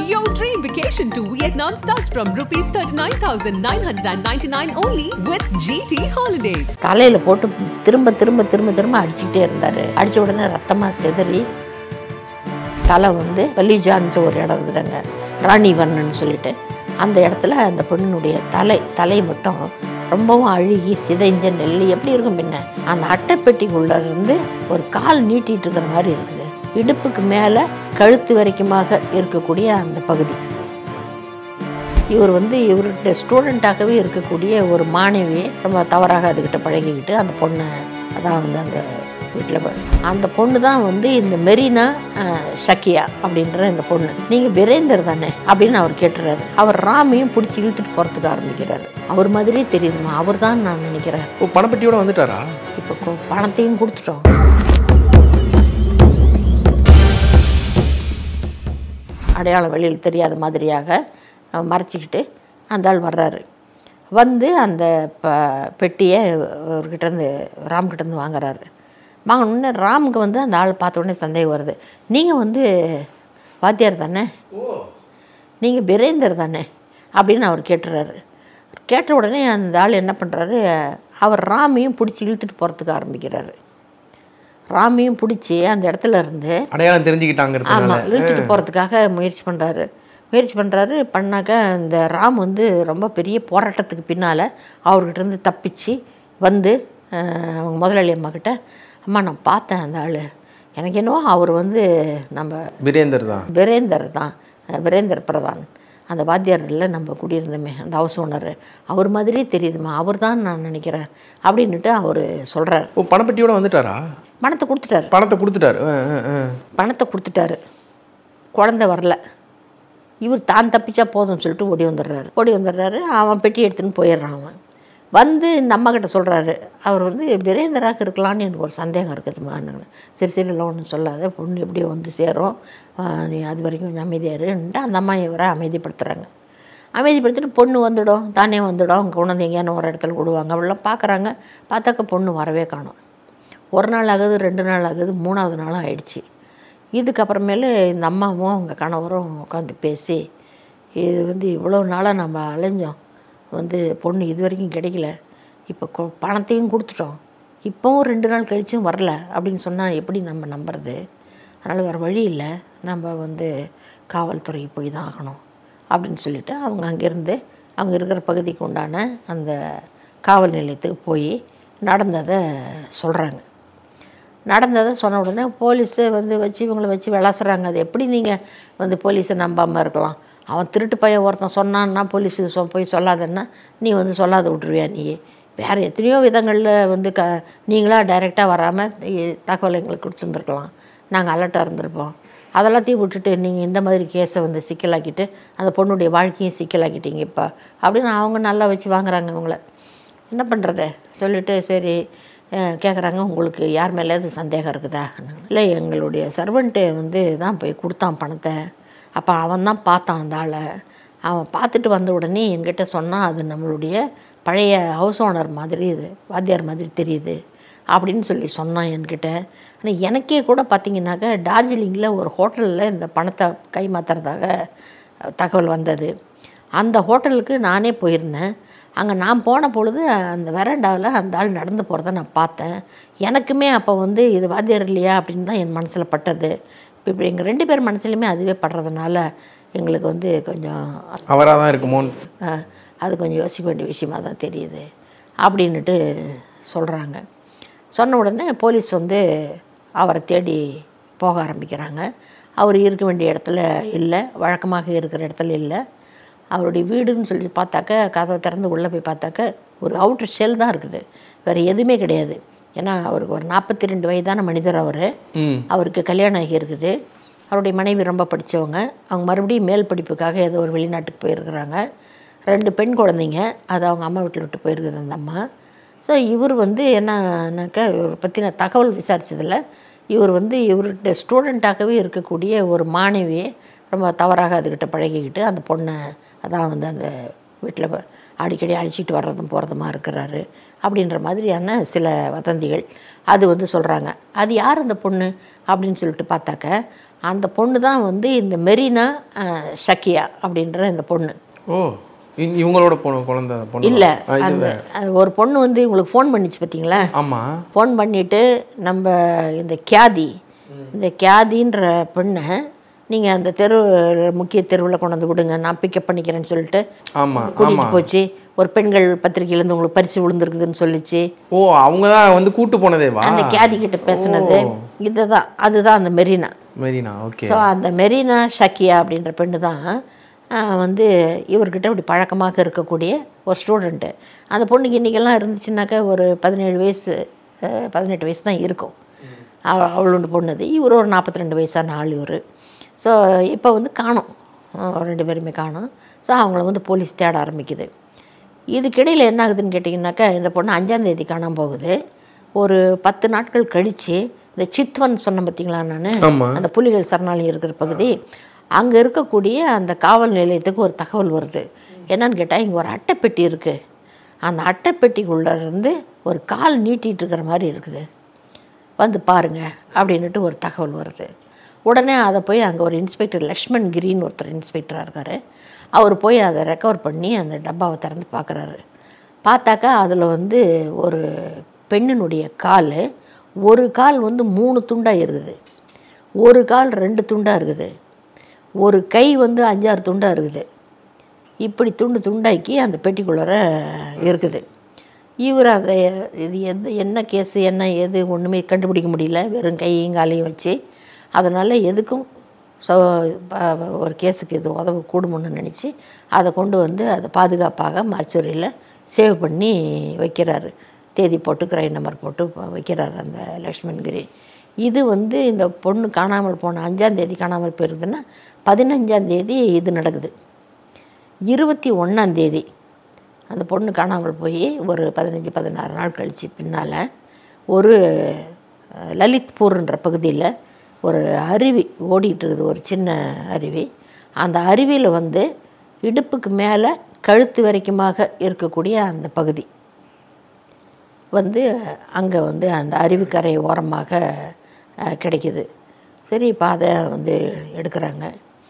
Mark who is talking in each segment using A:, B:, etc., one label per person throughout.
A: Your dream vacation to Vietnam starts from rupees 39,999 only with GT Holidays.
B: தலையில் போட்டு திரும்ப திரும்ப திரும்ப திரும்ப அடிச்சுக்கிட்டே இருந்தார் அடித்த உடனே ரத்தமாக செதறி தலை வந்து வலிஜான்ற ஒரு இடம் இருக்குதுங்க ராணிவர்ணன் சொல்லிட்டு அந்த இடத்துல அந்த பெண்ணுடைய தலை தலை மட்டும் ரொம்பவும் அழுகி சிதைஞ்ச நெல் எப்படி இருக்கும் பின்ன அந்த அட்டைப்பெட்டிக்குள்ள இருந்து ஒரு கால் நீட்டிட்டு இருக்கிற மாதிரி இருக்குது இடுப்புக்கு மேலே கழுத்து வரைக்குமாக இருக்கக்கூடிய அந்த பகுதி இவர் வந்து இவர்கிட்ட ஸ்டூடெண்ட்டாகவே இருக்கக்கூடிய ஒரு மாணவி ரொம்ப தவறாக அதுக்கிட்ட பழகிக்கிட்டு அந்த பொண்ணை அதான் வந்து அந்த வீட்டில் அந்த பொண்ணு தான் வந்து இந்த மெரினா அஹ், ஷக்கியா அப்படின்ற இந்த பொண்ணு நீங்கள் வீரேந்தர் தானே அப்படின்னு அவர் கேட்டுறாரு அவர் ராமையும் பிடிச்சி இழுத்துட்டு போகிறதுக்கு ஆரம்பிக்கிறாரு அவர் மாதிரியே தெரியுதுமா அவர் தான் நான் நினைக்கிறேன்
C: ஓ பணப்பெட்டியோட வந்துட்டாரா
B: இப்போ கொ- பணத்தையும் கொடுத்துட்டோம் அடையாளம் வெளியில் தெரியாத மாதிரியாக அஹ், மறைச்சிக்கிட்டு அந்த ஆள் வர்றாரு வந்து அந்த ப பெட்டியை அவர்கிட்டருந்து ராம்கிட்டேருந்து வாங்குறாரு வாங்கினோடனே ராமுக்கு வந்து அந்த ஆள் பார்த்த உடனே சந்தேகம் வருது நீங்கள் வந்து வாத்தியார் தானே நீங்கள் பிரேந்தர் தானே அப்படின்னு அவர் கேட்டுறாரு கேட்ட உடனே அந்த ஆள் என்ன பண்ணுறாரு அவர் ராமையும் பிடிச்சி இழுத்துட்டு போகிறதுக்கு ஆரம்பிக்கிறாரு ராமையும் பிடிச்சி அந்த இடத்துல இருந்து
C: அடையாளம் தெரிஞ்சுக்கிட்டாங்கிறதுனால
B: ஆமாம் இழுத்துட்டு போகிறதுக்காக முயற்சி பண்ணுறாரு முயற்சி பண்ணுறாரு பண்ணாக்க இந்த ராம் வந்து ரொம்ப பெரிய போராட்டத்துக்கு பின்னால் அவர்கிட்ட இருந்து தப்பிச்சு வந்து அஹ், அவங்க முதலாளி அம்மா கிட்ட அம்மா நான் பார்த்தேன் அந்த ஆள் எனக்கு என்னவோ அவர் வந்து நம்ம
C: வீரேந்தர் தான்
B: வீரேந்தர் தான் அஹ், வீரேந்தர் பிரதான் அந்த வாத்தியாரில் நம்ம குடியிருந்தோமே அந்த ஹவுஸ் ஓனர் அவர் மாதிரியே தெரியுதுமா அவர் தான் நான் நினைக்கிறேன் அப்படின்னுட்டு அவர் சொல்கிறார்
C: ஓ பணப்பெட்டியோட வந்துட்டாரா
B: பணத்தை கொடுத்துட்டாரு
C: பணத்தை கொடுத்துட்டாரு ஆ, ஆ, ஆ.
B: பணத்தை கொடுத்துட்டாரு குழந்தை வரல இவர் தான் தப்பிச்சா போதும்னு சொல்லிட்டு ஓடி வந்துடுறாரு ஓடி வந்துடுறாரு அவன் பெட்டி எடுத்துன்னு போயிடுறான் அவன் வந்து இந்த அம்மா கிட்ட சொல்கிறாரு அவர் வந்து வீரேந்தராக இருக்கலான்னு எனக்கு ஒரு சந்தேகம் இருக்குதுமான்னு சரி சரி இல்லை ஒன்றும் சொல்லாத பொண்ணு எப்படியோ வந்து சேரும் ஆஹ் நீ அது வரைக்கும் கொஞ்சம் அமைதியாக இருன்ட்டு அந்த அம்மா இவரை அமைதிப்படுத்துகிறாங்க அமைதிப்படுத்திட்டு பொண்ணு வந்துடும் தானே வந்துடும் அவங்க கொண்டு வந்து எங்கேயான ஒரு இடத்துல விடுவாங்க அப்படிலாம் பார்க்குறாங்க பார்த்தாக்க பொண்ணு வரவே காணும் ஒரு நாள் ஆகுது ரெண்டு நாள் ஆகுது மூணாவது நாளும் ஆயிடுச்சு இதுக்கப்புறமேலு இந்த அம்மாவும் அவங்க கணவரும் உட்காந்து பேசி இது வந்து இவ்வளோ நாளாக நம்ம அலைஞ்சோம் வந்து பொண்ணு இது வரைக்கும் கிடைக்கல இப்போ கொ- பணத்தையும் கொடுத்துட்டோம் இப்போவும் ரெண்டு நாள் கழிச்சும் வரல அப்படின்னு சொன்னால் எப்படி நம்ம நம்புறது அதனால் வேறு வழி இல்லை நம்ம வந்து காவல்துறைக்கு போய் தான் ஆகணும் அப்படின்னு சொல்லிட்டு அவங்க அங்கேருந்து அவங்க இருக்கிற பகுதிக்கு உண்டான அந்த காவல் நிலையத்துக்கு போய் நடந்ததை சொல்கிறாங்க நடந்ததை சொன்ன உடனே போலீஸு வந்து வச்சு இவங்களை வச்சு விளாசுறாங்க அது எப்படி நீங்கள் வந்து போலீஸை நம்பாமல் இருக்கலாம் அவன் திருட்டு பையன் ஒருத்தன் சொன்னான்னா போலீஸுக்கு சொ போய் சொல்லாதன்னா நீ வந்து சொல்லாத விட்டுருவியா நீ வேறு எத்தனையோ விதங்களில் வந்து க நீங்களாக டைரெக்டாக வராமல் தகவல் எங்களுக்கு கொடுத்துருந்துருக்கலாம் நாங்கள் அலர்ட்டாக இருந்திருப்போம் அதெல்லாத்தையும் விட்டுட்டு நீங்கள் இந்த மாதிரி கேஸை வந்து சிக்கலாக்கிட்டு அந்த பொண்ணுடைய வாழ்க்கையும் சிக்கலாக்கிட்டீங்க இப்போ அப்படின்னு அவங்க நல்லா வச்சு வாங்குறாங்க இவங்கள என்ன பண்ணுறது சொல்லிட்டு சரி கேட்குறாங்க உங்களுக்கு யார் மேலேயாவது சந்தேகம் இருக்குதா இல்லை எங்களுடைய சர்வெண்ட்டு வந்து தான் போய் கொடுத்தான் பணத்தை அப்போ அவன் தான் பார்த்தான் அந்த ஆளை அவன் பார்த்துட்டு வந்த உடனே என்கிட்ட சொன்னான் அது நம்மளுடைய பழைய ஹவுஸ் ஓனர் மாதிரி இது வாத்தியார் மாதிரி தெரியுது அப்படின்னு சொல்லி சொன்னான் என்கிட்ட ஆனால் எனக்கே கூட பார்த்தீங்கன்னாக்க டார்ஜிலிங்கில் ஒரு ஹோட்டலில் இந்த பணத்தை கைமாத்துறதாக தகவல் வந்தது அந்த ஹோட்டலுக்கு நானே போயிருந்தேன் அங்கே நான் போன பொழுது அந்த வெராண்டாவில் அந்த ஆள் நடந்து போகிறத நான் பார்த்தேன் எனக்குமே அப்போ வந்து இது வாத்தியார் இல்லையா அப்படின்னு தான் என் மனசில் பட்டது இப்போ இப்படி எங்கள் ரெண்டு பேர் மனசுலையுமே அதுவே படுறதுனால எங்களுக்கு வந்து கொஞ்சம்
C: அவராக தான் இருக்குமோன்னு
B: அஹ், அது கொஞ்சம் யோசிக்க வேண்டிய விஷயமா தான் தெரியுது அப்படின்னுட்டு சொல்கிறாங்க சொன்ன உடனே போலீஸ் வந்து அவரை தேடி போக ஆரம்பிக்கிறாங்க அவர் இருக்க வேண்டிய இடத்துல இல்லை வழக்கமாக இருக்கிற இடத்துல இல்லை அவருடைய வீடுன்னு சொல்லி பார்த்தாக்க கதவை திறந்து உள்ளே போய் பார்த்தாக்க ஒரு அவுட்டர் ஷெல் தான் இருக்குது வேறு எதுவுமே கிடையாது ஏன்னா அவருக்கு ஒரு நாற்பத்தி ரெண்டு வயதான மனிதர் அவர்
C: ம்
B: அவருக்கு கல்யாணம் ஆகி இருக்குது அவருடைய மனைவி ரொம்ப படித்தவங்க அவங்க மறுபடியும் மேல் படிப்புக்காக ஏதோ ஒரு வெளிநாட்டுக்கு போயிருக்கிறாங்க ரெண்டு பெண் குழந்தைங்க அது அவங்க அம்மா வீட்டில் விட்டு போயிருக்குது அந்த அம்மா ஸோ இவர் வந்து என்னன்னாக்கா இவரை பற்றின தகவல் விசாரிச்சதில் இவர் வந்து இவர்கிட்ட ஸ்டூடெண்ட்டாகவே இருக்கக்கூடிய ஒரு மாணவியை ரொம்ப தவறாக அதுக்கிட்ட பழகிக்கிட்டு அந்த பொண்ணை அதான் வந்து அந்த வீட்டில் அடிக்கடி அழைச்சிட்டு வர்றதும் போகிறதுமா இருக்கிறாரு அப்படின்ற மாதிரியான சில வதந்திகள் அது வந்து சொல்கிறாங்க அது யார் அந்த பொண்ணு அப்படின்னு சொல்லிட்டு பார்த்தாக்க அந்த பொண்ணு தான் வந்து இந்த மெரினா அஹ், ஷக்கியா அப்படின்ற இந்த பொண்ணு
C: ஓ இ- இவங்களோட பொண்ணு குழந்தை பொண்ணு
B: இல்லை
C: ஆ, இது
B: அந்த அது ஒரு பொண்ணு வந்து உங்களுக்கு ஃபோன் பண்ணிச்சு பார்த்தீங்களா
C: ஆமா
B: ஃபோன் பண்ணிவிட்டு நம்ம இந்த கியாதி இந்த கியாதின்ற பெண்ணை நீங்கள் அந்த தெரு முக்கிய தெருவில் கொண்டு வந்து விடுங்க நான் பிக்கப் பண்ணிக்கிறேன்னு சொல்லிட்டு
C: ஆமா ஆமா
B: கூட்டிகிட்டு போச்சு ஒரு பெண்கள் பத்திரிகையிலேருந்து உங்களுக்கு பரிசு விழுந்திருக்குதுன்னு சொல்லிச்சு
C: ஓ அவங்க தான் வந்து கூட்டு போனதேவா
B: அந்த கியாதி கிட்ட பேசுனது இதுதான் அதுதான் அந்த மெரினா
C: மெரினா ஓகே
B: ஸோ அந்த மெரினா ஷக்கியா அப்படின்ற பெண்ணு தான் ஆஹ், வந்து இவர்கிட்ட இப்படி பழக்கமாக இருக்கக்கூடிய ஒரு ஸ்டூடெண்ட்டு அந்த பொண்ணுக்கு இன்றைக்கெல்லாம் இருந்துச்சுன்னாக்கா ஒரு பதினேழு வயசு ஆஹ், பதினெட்டு வயசு தான் இருக்கும் அவ அவளுண்டு பொண்ணுது இவர் ஒரு நாற்பத்தி ரெண்டு வயசான ஆள் இவர் ஸோ இப்போ வந்து காணும் ரெண்டு பேருமே காணும் ஸோ அவங்கள வந்து போலீஸ் தேட ஆரம்பிக்குது இதுக்கிடையில் என்ன ஆகுதுன்னு கேட்டிங்கனாக்கா இந்த பொண்ணு அஞ்சாந்தேதி காணாமல் போகுது ஒரு பத்து நாட்கள் கழித்து இந்த சித்வன் சொன்னேன் பார்த்தீங்களா நான்
C: ஆமா
B: அந்த புலிகள் சரணாலயம் இருக்கிற பகுதி அங்கே இருக்கக்கூடிய அந்த காவல் நிலையத்துக்கு ஒரு தகவல் வருது என்னன்னு கேட்டால் இங்கே ஒரு அட்டைப்பெட்டி இருக்குது அந்த அட்டைப்பெட்டிக்குள்ளே இருந்து ஒரு கால் நீட்டிகிட்டு இருக்கிற மாதிரி இருக்குது வந்து பாருங்க அப்படின்னுட்டு ஒரு தகவல் வருது உடனே அதை போய் அங்கே ஒரு இன்ஸ்பெக்டர் லக்ஷ்மண் கிரின்னு ஒருத்தர் இன்ஸ்பெக்டராக இருக்கார் அவர் போய் அதை ரெக்கவர் பண்ணி அந்த டப்பாவை திறந்து பார்க்குறாரு பார்த்தாக்கா அதில் வந்து ஒரு பெண்ணினுடைய கால் ஒரு கால் வந்து மூணு துண்டாக இருக்குது ஒரு கால் ரெண்டு துண்டாக இருக்குது ஒரு கை வந்து அஞ்சாறு துண்டாக இருக்குது இப்படி துண்டு துண்டாக்கி அந்த பெட்டிக்குள்ளார இருக்குது இவர் அதை இது எது என்ன கேஸு என்ன ஏது ஒன்றுமே கண்டுபிடிக்க முடியல வெறும் கையும் காலையும் வச்சு அதனால் எதுக்கும் ஸோ ஒரு கேஸுக்கு இது உதவ கூடும்னு நினச்சி அதை கொண்டு வந்து அதை பாதுகாப்பாக மருத்துவரையில் சேவ் பண்ணி வைக்கிறாரு தேதி போட்டு கிரைன் நம்பர் போட்டு ப- வைக்கிறாரு அந்த லக்ஷ்மண்கிரி இது வந்து இந்த பொண்ணு காணாமல் போன அஞ்சாந்தேதி காணாமல் போயிருக்குதுன்னா பதினஞ்சாந்தேதி இது நடக்குது இருபத்தி ஒன்றாந்தேதி அந்த பொண்ணு காணாமல் போய் ஒரு பதினஞ்சு பதினாறு நாள் கழித்து பின்னால் ஒரு அஹ், லலித்பூர்ன்ற பகுதியில் ஒரு அருவி ஓடிட்டு இருக்குது ஒரு சின்ன அருவி அந்த அருவியில் வந்து இடுப்புக்கு மேலே கழுத்து வரைக்குமாக இருக்கக்கூடிய அந்த பகுதி வந்து அங்கே வந்து அந்த அருவிக்கரை ஓரமாக அஹ், கிடைக்குது சரி இப்போ அதை வந்து எடுக்கிறாங்க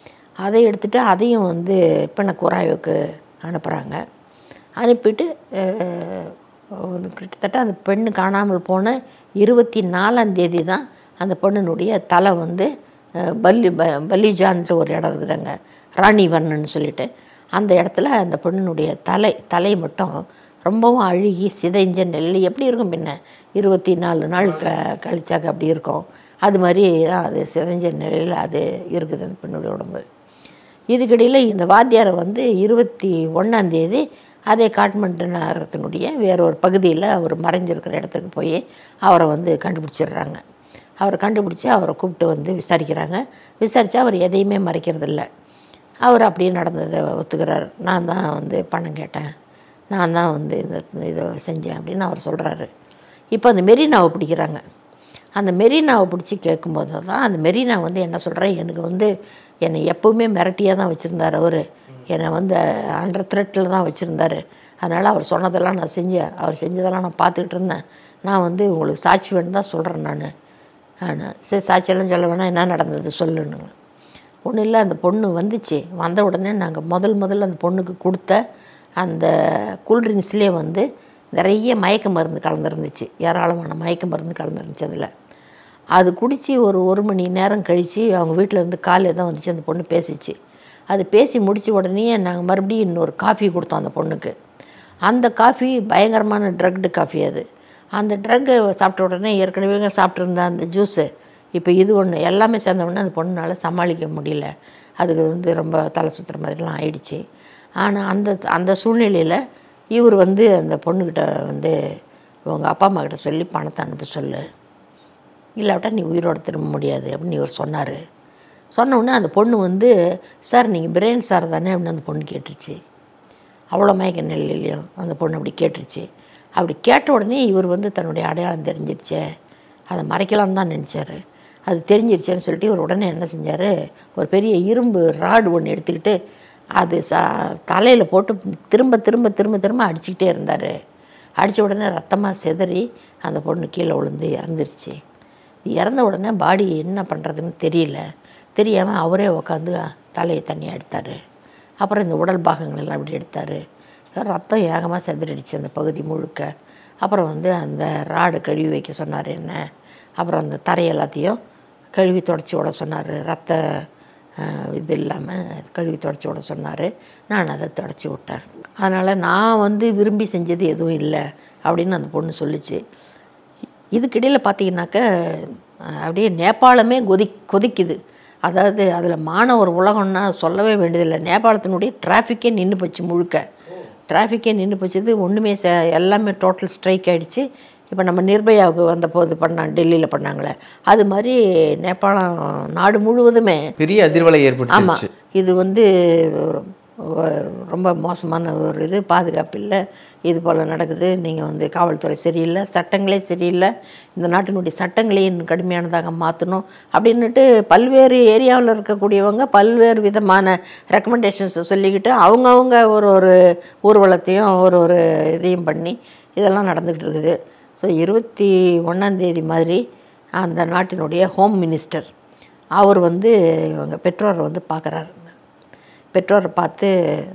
B: அதை எடுத்துட்டு அதையும் வந்து பிணக்குறாய்வுக்கு அனுப்புகிறாங்க அனுப்பிட்டு அஹ், ஒரு கிட்டத்தட்ட அந்த பெண்ணு காணாமல் போன இருபத்தி நாலாம் தேதி தான் அந்த பெண்ணினுடைய தலை வந்து அஹ், பல்லி ப பல்லிஜான்ட்டு ஒரு இடம் இருக்குதுங்க ராணிவன்னு சொல்லிட்டு அந்த இடத்துல அந்த பெண்ணினுடைய தலை தலை மட்டும் ரொம்பவும் அழுகி சிதைஞ்ச நெல் எப்படி இருக்கும் பின்ன இருபத்தி நாலு நாள் க கழிச்சாக்க அப்படி இருக்கும் அது மாதிரி தான் அது சிதைஞ்ச நிலையில் அது இருக்குது அந்த பெண்ணுடைய உடம்பு இதுக்கிடையில் இந்த வாத்தியாரை வந்து இருபத்தி ஒன்றாந்தேதி அதே காட்மண்டு நகரத்தினுடைய வேற ஒரு பகுதியில் அவர் மறைஞ்சிருக்கிற இடத்துக்கு போய் அவரை வந்து கண்டுபிடிச்சிடுறாங்க அவரை கண்டுபிடிச்சி அவரை கூப்பிட்டு வந்து விசாரிக்கிறாங்க விசாரித்தா அவர் எதையுமே மறைக்கிறதில்ல அவர் அப்படியே நடந்ததை ஒத்துக்கிறார் நான் தான் வந்து பணம் கேட்டேன் நான் தான் வந்து இந்த இதை செஞ்சேன் அப்படின்னு அவர் சொல்கிறாரு இப்போ அந்த மெரினாவை பிடிக்கிறாங்க அந்த மெரினாவை பிடிச்சி கேட்கும்போது தான் அந்த மெரினா வந்து என்ன சொல்கிறேன் எனக்கு வந்து என்னை எப்பவுமே மிரட்டியாக தான் வச்சுருந்தார் அவர் என்னை வந்து அண்டர் த்ரெட்டில் தான் வச்சுருந்தாரு அதனால் அவர் சொன்னதெல்லாம் நான் செஞ்சேன் அவர் செஞ்சதெல்லாம் நான் பார்த்துக்கிட்டு இருந்தேன் நான் வந்து உங்களுக்கு சாட்சி வேணும் தான் சொல்கிறேன் நான் ஆனால் சரி சாட்சியெல்லாம் சொல்ல வேணாம் என்ன நடந்தது சொல்லுன்னு ஒன்றும் இல்லை அந்த பொண்ணு வந்துச்சு வந்த உடனே நாங்கள் முதல் முதல்ல அந்த பொண்ணுக்கு கொடுத்த அந்த கூல்ட்ரிங்க்ஸ்லேயே வந்து நிறைய மயக்க மருந்து கலந்துருந்துச்சு ஏராளமான மயக்க மருந்து கலந்துருந்துச்சு அதில் அது குடித்து ஒரு ஒரு மணி நேரம் கழித்து அவங்க வீட்டில் இருந்து காலையில் தான் வந்துச்சு அந்த பொண்ணு பேசிச்சு அது பேசி முடித்த உடனே நாங்கள் மறுபடியும் இன்னொரு காஃபி கொடுத்தோம் அந்த பொண்ணுக்கு அந்த காஃபி பயங்கரமான ட்ரக்டு காஃபி அது அந்த ட்ரக்கு சாப்பிட்ட உடனே ஏற்கனவே சாப்பிட்ருந்த அந்த ஜூஸு இப்போ இது ஒன்று எல்லாமே சேர்ந்த உடனே அந்த பொண்ணுனால சமாளிக்க முடியல அதுக்கு வந்து ரொம்ப தலை சுற்றுற மாதிரிலாம் ஆயிடுச்சு ஆனால் அந்த அந்த சூழ்நிலையில் இவர் வந்து அந்த பொண்ணுக்கிட்ட வந்து உங்கள் அப்பா அம்மா கிட்ட சொல்லி பணத்தை அனுப்ப சொல்லு இல்லாவிட்டா நீ உயிரோட திரும்ப முடியாது அப்படின்னு இவர் சொன்னார் சொன்ன உடனே அந்த பொண்ணு வந்து சார் நீங்கள் பிரெயின் சார் தானே அப்படின்னு அந்த பொண்ணு கேட்டுருச்சு அவ்வளோ மயக்க நிலையிலையும் அந்த பொண்ணு அப்படி கேட்டுருச்சு அப்படி கேட்ட உடனே இவர் வந்து தன்னுடைய அடையாளம் தெரிஞ்சிருச்சே அதை மறைக்கலாம்னு தான் நினச்சாரு அது தெரிஞ்சிருச்சேன்னு சொல்லிட்டு இவர் உடனே என்ன செஞ்சார் ஒரு பெரிய இரும்பு ராடு ஒன்று எடுத்துக்கிட்டு அது சா தலையில் போட்டு திரும்ப திரும்ப திரும்ப திரும்ப அடிச்சுக்கிட்டே இருந்தார் அடித்த உடனே ரத்தமாக செதறி அந்த பொண்ணு கீழே விழுந்து இறந்துருச்சு இறந்த உடனே பாடி என்ன பண்ணுறதுன்னு தெரியல தெரியாமல் அவரே உட்காந்து தலையை தண்ணியாக எடுத்தார் அப்புறம் இந்த உடல் பாகங்கள் எல்லாம் இப்படி எடுத்தார் ரத்தம் ஏகமாக செதறிடுச்சு அந்த பகுதி முழுக்க அப்புறம் வந்து அந்த ராடு கழுவி வைக்க சொன்னார் என்ன அப்புறம் அந்த தரை எல்லாத்தையும் கழுவி தொடச்சி விட சொன்னார் ரத்த அஹ், இது இல்லாமல் கழுவி தொடச்சி விட சொன்னார் நான் அதை தொடச்சி விட்டேன் அதனால் நான் வந்து விரும்பி செஞ்சது எதுவும் இல்லை அப்படின்னு அந்த பொண்ணு சொல்லுச்சு இதுக்கிடையில் பார்த்தீங்கன்னாக்க அஹ், அப்படியே நேபாளமே கொதி கொதிக்குது அதாவது அதில் மாணவர் உலகம்னா சொல்லவே வேண்டியதில்லை நேபாளத்தினுடைய டிராஃபிக்கே நின்று போச்சு முழுக்க டிராஃபிக்கே நின்று போச்சுது ஒன்றுமே ச எல்லாமே டோட்டல் ஸ்ட்ரைக் ஆயிடுச்சு இப்போ நம்ம நிர்பயாவுக்கு வந்த போது பண்ணாங்க டெல்லியில் பண்ணாங்களே அது மாதிரி நேபாளம் நாடு முழுவதுமே
C: பெரிய அதிர்வலை
B: ஆமாம்
C: ஏற்பட்டுருச்சு
B: இது வந்து ரொ- ரொம்ப மோசமான ஒரு இது பாதுகாப்பு இல்லை இது போல் நடக்குது நீங்கள் வந்து காவல்துறை சரியில்லை சட்டங்களே சரியில்லை இந்த நாட்டினுடைய சட்டங்களையும் இன்னும் கடுமையானதாக மாற்றணும் அப்படின்னுட்டு பல்வேறு ஏரியாவில் இருக்கக்கூடியவங்க பல்வேறு விதமான ரெக்கமெண்டேஷன்ஸை சொல்லிக்கிட்டு அவங்கவுங்க ஒரு ஒரு ஊர்வலத்தையும் ஒரு ஒரு இதையும் பண்ணி இதெல்லாம் நடந்துக்கிட்டு இருக்குது ஸோ இருபத்தி ஒன்றாந்தேதி மாதிரி அந்த நாட்டினுடைய ஹோம் மினிஸ்டர் அவர் வந்து இவங்க பெற்றோரை வந்து பார்க்குறாரு பெற்றோரை பார்த்து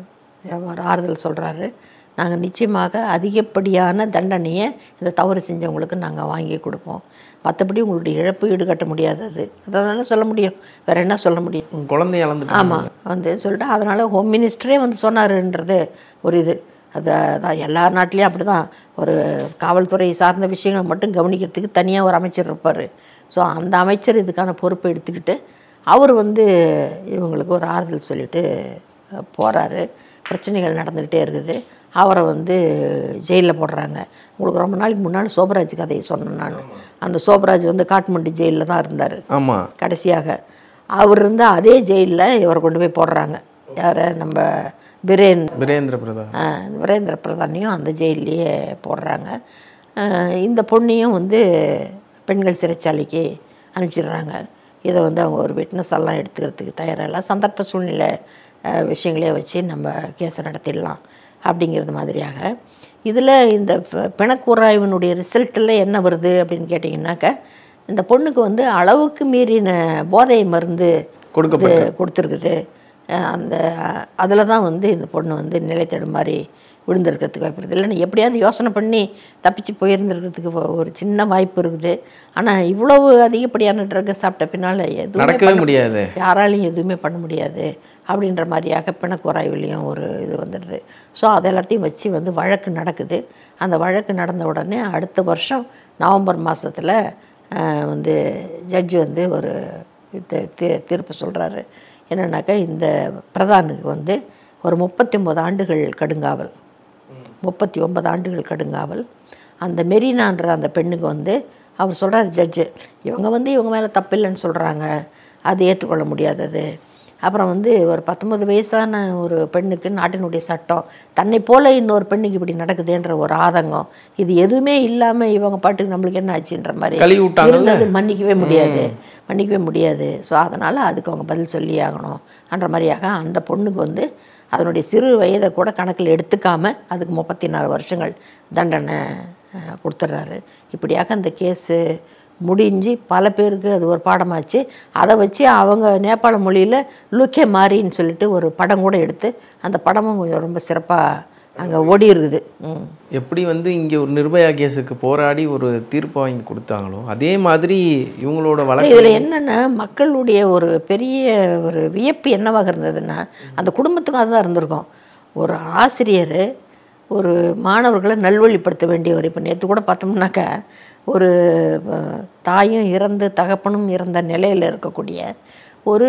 B: அவர் ஆறுதல் சொல்கிறாரு நாங்கள் நிச்சயமாக அதிகப்படியான தண்டனையை இந்த தவறு செஞ்சவங்களுக்கு நாங்கள் வாங்கி கொடுப்போம் மற்றபடி உங்களுடைய இழப்பு ஈடுகட்ட முடியாது அது அதை தானே சொல்ல முடியும் வேறு என்ன சொல்ல முடியும்
C: உங்க குழந்தைய இழந்துட்டாங்க
B: ஆமாம் வந்து சொல்லிட்டு அதனால் ஹோம் மினிஸ்டரே வந்து சொன்னாருன்றது ஒரு இது அது அதான் எல்லா நாட்டிலையும் அப்படி தான் ஒரு காவல்துறை சார்ந்த விஷயங்களை மட்டும் கவனிக்கிறதுக்கு தனியாக ஒரு அமைச்சர் இருப்பார் ஸோ அந்த அமைச்சர் இதுக்கான பொறுப்பை எடுத்துக்கிட்டு அவர் வந்து இவங்களுக்கு ஒரு ஆறுதல் சொல்லிட்டு போகிறாரு பிரச்சனைகள் நடந்துக்கிட்டே இருக்குது அவரை வந்து ஜெயிலில் போடுறாங்க உங்களுக்கு ரொம்ப நாளைக்கு முன்னால் சோபராஜ் கதையை சொன்னேன் நான் அந்த சோபராஜ் வந்து காட்மண்டு ஜெயிலில் தான் இருந்தார்
C: ஆமா
B: கடைசியாக அவர் இருந்த அதே ஜெயிலில் இவரை கொண்டு போய் போடுறாங்க யாரை நம்ம பிரேன்
C: வீரேந்திர பிரதாப்
B: ஆ, வீரேந்திர பிரதானையும் அந்த ஜெயிலையே போடுறாங்க ஆ, இந்த பொண்ணையும் வந்து பெண்கள் சிறைச்சாலைக்கு அனுப்பிச்சிடுறாங்க இதை வந்து அவங்க ஒரு விட்னஸ் எல்லாம் எடுத்துக்கிறதுக்கு தயாரில்லை சந்தர்ப்ப சூழ்நிலை ஆ, விஷயங்களே வச்சு நம்ம கேஸை நடத்திடலாம் அப்படிங்கிறது மாதிரியாக இதில் இந்த ப- பிணக்கூறாய்வினுடைய ரிசல்ட்டில் என்ன வருது அப்படின்னு கேட்டிங்கன்னாக்க இந்த பொண்ணுக்கு வந்து அளவுக்கு மீறின போதை மருந்து
C: கொடுக்கப்பட்டு
B: இது கொடுத்துருக்குது அஹ் அந்த அதில் தான் வந்து இந்த பொண்ணு வந்து நிலை தடுமாறி விழுந்திருக்கிறதுக்கு வாய்ப்பு இருக்குது இல்லைன்னா எப்படியாவது யோசனை பண்ணி தப்பிச்சு போயிருந்திருக்கிறதுக்கு ஒ- ஒரு சின்ன வாய்ப்பு இருக்குது ஆனால் இவ்வளவு அதிகப்படியான ட்ரக்கை சாப்பிட்ட பின்னால் எதுவுமே
C: நடக்கவே
B: பண்ண-
C: முடியாது
B: யாராலையும் எதுவுமே பண்ண முடியாது அப்படின்ற மாதிரியாக பிணக்குறாய்விலையும் ஒரு இது வந்துடுது ஸோ அது எல்லாத்தையும் வச்சு வந்து வழக்கு நடக்குது அந்த வழக்கு நடந்த உடனே அடுத்த வருஷம் நவம்பர் மாதத்தில் வந்து ஜட்ஜி வந்து ஒரு தீ- தீ- தீர்ப்பு சொல்கிறாரு என்னன்னாக்கா இந்த பிரதானுக்கு வந்து ஒரு முப்பத்தி ஒன்பது ஆண்டுகள் கடுங்காவல் முப்பத்தி ஒன்பது ஆண்டுகள் கடுங்காவல் அந்த மெரினான்ற அந்த பெண்ணுக்கு வந்து அவர் சொல்கிறார் ஜட்ஜு இவங்க வந்து இவங்க மேலே தப்பில்லைன்னு சொல்கிறாங்க அது ஏற்றுக்கொள்ள முடியாதது அப்புறம் வந்து ஒரு பத்தொன்பது வயசான ஒரு பெண்ணுக்கு நாட்டினுடைய சட்டம் தன்னை போல இன்னொரு பெண்ணுக்கு இப்படி நடக்குதுன்ற ஒரு ஆதங்கம் இது எதுவுமே இல்லாமல் இவங்க பாட்டுக்கு நம்மளுக்கு என்ன ஆச்சுன்ற மாதிரி
C: கழுவி விட்டாங்கல்ல?
B: இருந்தது மன்னிக்கவே முடியாது மன்னிக்கவே முடியாது ஸோ அதனால் அதுக்கு அவங்க பதில் சொல்லி ஆகணும் என்ற மாதிரியாக அந்த பொண்ணுக்கு வந்து அதனுடைய சிறு வயதை கூட கணக்கில் எடுத்துக்காம அதுக்கு முப்பத்தி நாலு வருஷங்கள் தண்டனை அஹ், கொடுத்துட்றாரு இப்படியாக அந்த கேஸு முடிஞ்சு பல பேருக்கு அது ஒரு பாடமாச்சு அதை வச்சு அவங்க நேபாள மொழியில் லுக்கே மாரின்னு சொல்லிட்டு ஒரு படம் கூட எடுத்து அந்த படமும் கொஞ்சம் ரொம்ப சிறப்பாக அங்கே ஓடி இருக்குது ம்
C: எப்படி வந்து இங்க ஒரு நிர்பயா கேஸுக்கு போராடி ஒரு தீர்ப்பு வாங்கி கொடுத்தாங்களோ அதே மாதிரி இவங்களோட வழக்கு
B: இதில் என்னென்னா மக்களுடைய ஒரு பெரிய ஒரு வியப்பு என்னவாக இருந்ததுன்னா அந்த குடும்பத்துக்கும் அதுதான் இருந்திருக்கும் ஒரு ஆசிரியர் ஒரு மாணவர்களை நல்வழிப்படுத்த வேண்டியவர் இப்போ நேற்று கூட பார்த்தோம்னாக்கா ஒரு அஹ், தாயும் இறந்து தகப்பனும் இறந்த நிலையில் இருக்கக்கூடிய ஒரு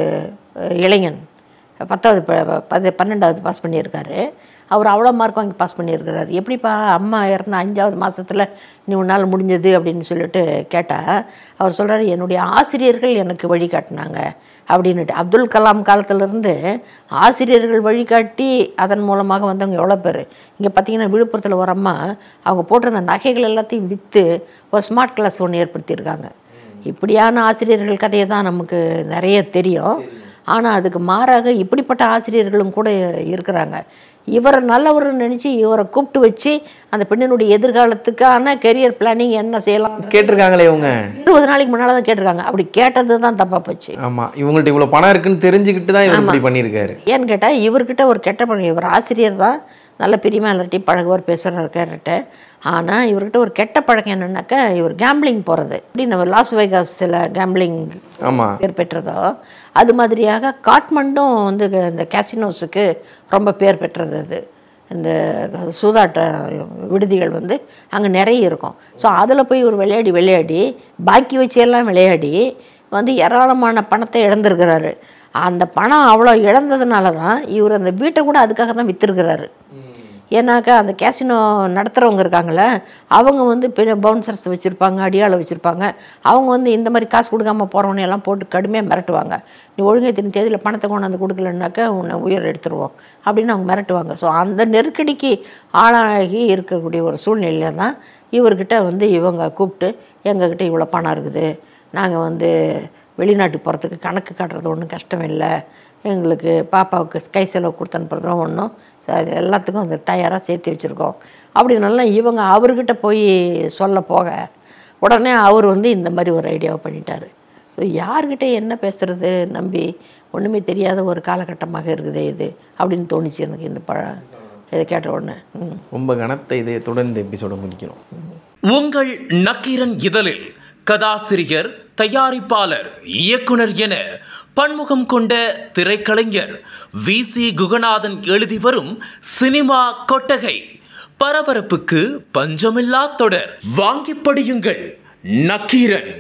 B: அஹ், இளைஞன் பத்தாவது ப- பது பன்னெண்டாவது பாஸ் பண்ணியிருக்காரு அவர் அவ்வளோ மார்க் வாங்கி பாஸ் பண்ணியிருக்கிறாரு எப்படிப்பா அம்மா இறந்த அஞ்சாவது மாதத்தில் நீ உன்னால் முடிஞ்சது அப்படின்னு சொல்லிட்டு கேட்டால் அவர் சொல்கிறாரு என்னுடைய ஆசிரியர்கள் எனக்கு வழிகாட்டினாங்க அப்படின்னுட்டு அப்துல் கலாம் காலத்திலேருந்து ஆசிரியர்கள் வழிகாட்டி அதன் மூலமாக வந்தவங்க எவ்வளோ பேர் இங்கே பார்த்தீங்கன்னா விழுப்புரத்தில் ஒரு அம்மா அவங்க போட்டிருந்த நகைகள் எல்லாத்தையும் விற்று ஒரு ஸ்மார்ட் கிளாஸ் ஒன்று ஏற்படுத்தியிருக்காங்க இப்படியான ஆசிரியர்கள் கதையை தான் நமக்கு நிறைய தெரியும் ஆனால் அதுக்கு மாறாக இப்படிப்பட்ட ஆசிரியர்களும் கூட இருக்கிறாங்க இவரை நல்லவர்னு நினச்சி இவரை கூப்பிட்டு வச்சு அந்த பெண்ணினுடைய எதிர்காலத்துக்கான கெரியர் பிளானிங் என்ன செய்யலாம்
C: கேட்டிருக்காங்களே இவங்க
B: இருபது நாளைக்கு முன்னால் தான் கேட்டிருக்காங்க அப்படி கேட்டது தான் தப்பாக போச்சு
C: ஆமா இவங்கள்ட்ட இவ்வளவு பணம் இருக்குன்னு தெரிஞ்சுக்கிட்டு தான் இவர் இப்படி பண்ணியிருக்காரு
B: ஏன்னு கேட்டால் இவர்கிட்ட ஒரு கெட்ட பழக்கம் இவர் ஆசிரியர் தான் நல்ல பெரியமா எல்லார்ட்டையும் பழகுவார் பேசுகிறார் கேட்டுட்டு ஆனால் இவர்கிட்ட ஒரு கெட்ட பழக்கம் என்னன்னாக்கா இவர் கேம்பிளிங் போகிறது இப்படி நம்ம லாஸ் வேகாஸ் சில கேம்பிளிங்
C: ஆமா
B: பேர் பெற்றதோ அது மாதிரியாக காட்மண்டும் வந்து இந்த கேசினோஸுக்கு ரொம்ப பேர் பெற்றது அது இந்த சூதாட்ட விடுதிகள் வந்து அங்கே நிறைய இருக்கும் ஸோ அதில் போய் ஒரு விளையாடி விளையாடி பாக்கி வச்சு எல்லாம் விளையாடி வந்து ஏராளமான பணத்தை இழந்திருக்கிறாரு அந்த பணம் அவ்வளோ இழந்ததுனால தான் இவர் அந்த வீட்டை கூட அதுக்காக தான் விற்றுருக்கிறாரு ஏன்னாக்கா அந்த கேசினோ நடத்துகிறவங்க இருக்காங்களே அவங்க வந்து பெரிய பவுன்சர்ஸ் வச்சுருப்பாங்க அடியாளை வச்சுருப்பாங்க அவங்க வந்து இந்த மாதிரி காசு கொடுக்காம போகிறவனை எல்லாம் போட்டு கடுமையாக மிரட்டுவாங்க நீ ஒழுங்கை தின தேதியில் பணத்தை கொண்டாந்து கொடுக்கலன்னாக்கா உன்னை உயிர் எடுத்துருவோம் அப்படின்னு அவங்க மிரட்டுவாங்க ஸோ அந்த நெருக்கடிக்கு ஆளாகி இருக்கக்கூடிய ஒரு சூழ்நிலையில தான் இவர்கிட்ட வந்து இவங்க கூப்பிட்டு எங்ககிட்ட இவ்வளோ பணம் இருக்குது நாங்கள் வந்து வெளிநாட்டுக்கு போகிறதுக்கு கணக்கு காட்டுறது ஒன்றும் கஷ்டம் இல்லை எங்களுக்கு பாப்பாவுக்கு கை செலவு கொடுத்து அனுப்புறதும் ஒன்றும் சரி எல்லாத்துக்கும் அது தயாராக சேர்த்து வச்சுருக்கோம் அப்படின்னாலாம் இவங்க அவர்கிட்ட போய் சொல்ல போக உடனே அவர் வந்து இந்த மாதிரி ஒரு ஐடியாவை பண்ணிட்டாரு ஸோ யார்கிட்ட என்ன பேசுறது நம்பி ஒன்றுமே தெரியாத ஒரு காலகட்டமாக இருக்குதே இது அப்படின்னு தோணுச்சு எனக்கு இந்த பழ இதை கேட்ட உடனே ம்
C: ரொம்ப கனத்த இதயத்துடன் இந்த எபிசோட முடிக்கிறோம்
D: உங்கள் நக்கீரன் இதழில் கதாசிரியர் தயாரிப்பாளர் இயக்குனர் என பன்முகம் கொண்ட திரைக்கலைஞர் வி சி குகநாதன் எழுதி வரும் சினிமா கொட்டகை பரபரப்புக்கு பஞ்சமில்லா தொடர் வாங்கி படியுங்கள் நக்கீரன்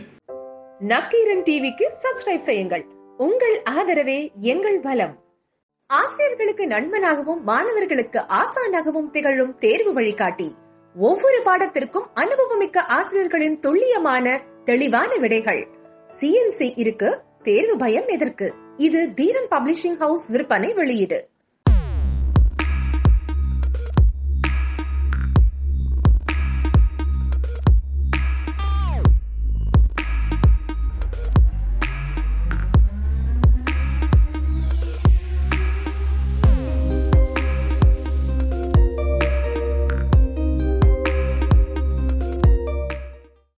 E: நக்கீரன் டிவிக்கு சப்ஸ்கிரைப் செய்யுங்கள் உங்கள் ஆதரவே எங்கள் பலம் ஆசிரியர்களுக்கு நண்பனாகவும் மாணவர்களுக்கு ஆசானாகவும் திகழும் தேர்வு வழிகாட்டி ஒவ்வொரு பாடத்திற்கும் அனுபவமிக்க ஆசிரியர்களின் துல்லியமான தெளிவான விடைகள் சிஎன்சி இருக்கு தேர்வு பயம் எதற்கு இது தீரன் பப்ளிஷிங் ஹவுஸ் விற்பனை வெளியீடு